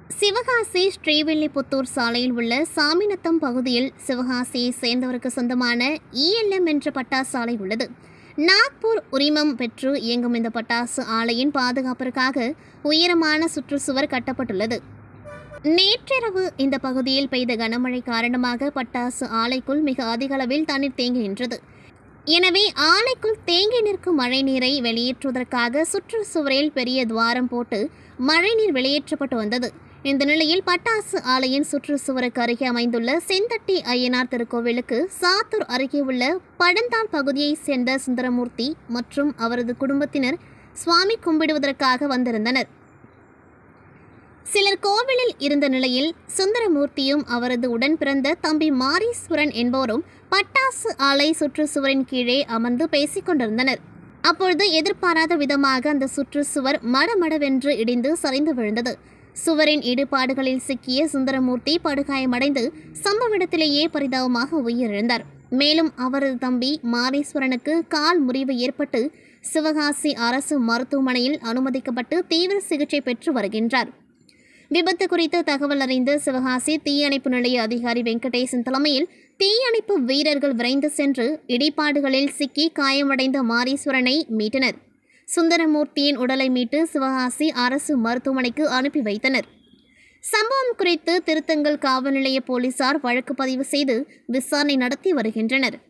சிவகாசி ஸ்ரீவில்லிபுத்தூர் சாலையில் உள்ள சாமிநத்தம் பகுதியில் சிவகாசியை சேர்ந்தவருக்கு சொந்தமான இஎல்எம் என்ற பட்டாசு ஆலை உள்ளது நாக்பூர் உரிமம் பெற்று இயங்கும் இந்த பட்டாசு ஆலையின் பாதுகாப்பிற்காக உயரமான சுற்றுச்சுவர் கட்டப்பட்டுள்ளது நேற்றிரவு இந்த பகுதியில் பெய்த கனமழை காரணமாக பட்டாசு ஆலைக்குள் மிக அதிக அளவில் தண்ணீர் தேங்கி நின்றது எனவே ஆலைக்குள் தேங்கி நிற்கும் மழைநீரை வெளியேற்றுவதற்காக சுற்றுச்சுவரில் பெரிய துவாரம் போட்டு மழைநீர் வெளியேற்றப்பட்டு வந்தது இந்த நிலையில் பட்டாசு ஆலையின் சுற்றுச்சுவருக்கு அருகே அமைந்துள்ள செந்தட்டி ஐயனார் திருக்கோவிலுக்கு சாத்தூர் அருகே உள்ள படந்தாள் பகுதியைச் சேர்ந்த சுந்தரமூர்த்தி மற்றும் அவரது குடும்பத்தினர் சுவாமி கும்பிடுவதற்காக வந்திருந்தனர் சிலர் கோவிலில் இருந்த நிலையில் சுந்தரமூர்த்தியும் அவரது உடன் பிறந்த தம்பி மாரீஸ்வரன் என்பவரும் பட்டாசு ஆலை சுற்றுச்சுவரின் கீழே அமர்ந்து பேசிக் கொண்டிருந்தனர் அப்பொழுது எதிர்பாராத விதமாக அந்த சுற்றுச்சுவர் மடமடவென்று இடிந்து சரிந்து விழுந்தது சுவரின் இடுபாடுகளில் சிக்கிய சுந்தரமூர்த்தி படுகாயமடைந்து சம்பவ இடத்திலேயே பரிதாபமாக உயிரிழந்தார் மேலும் அவரது தம்பி மாரீஸ்வரனுக்கு கால் முறிவு ஏற்பட்டு சிவகாசி அரசு மருத்துவமனையில் அனுமதிக்கப்பட்டு தீவிர சிகிச்சை பெற்று வருகின்றார் விபத்து குறித்து தகவல் அறிந்த சிவகாசி தீயணைப்பு நிலைய அதிகாரி வெங்கடேசன் தலைமையில் தீயணைப்பு வீரர்கள் விரைந்து சென்று இடிபாடுகளில் சிக்கி காயமடைந்த மாரீஸ்வரனை மீட்டனர் சுந்தரமூர்த்தியின் உடலை மீட்டு சிவகாசி அரசு மருத்துவமனைக்கு அனுப்பி வைத்தனர் சம்பவம் குறித்து திருத்தங்கல் காவல் நிலைய போலீசார் வழக்கு பதிவு செய்து விசாரணை நடத்தி வருகின்றனர்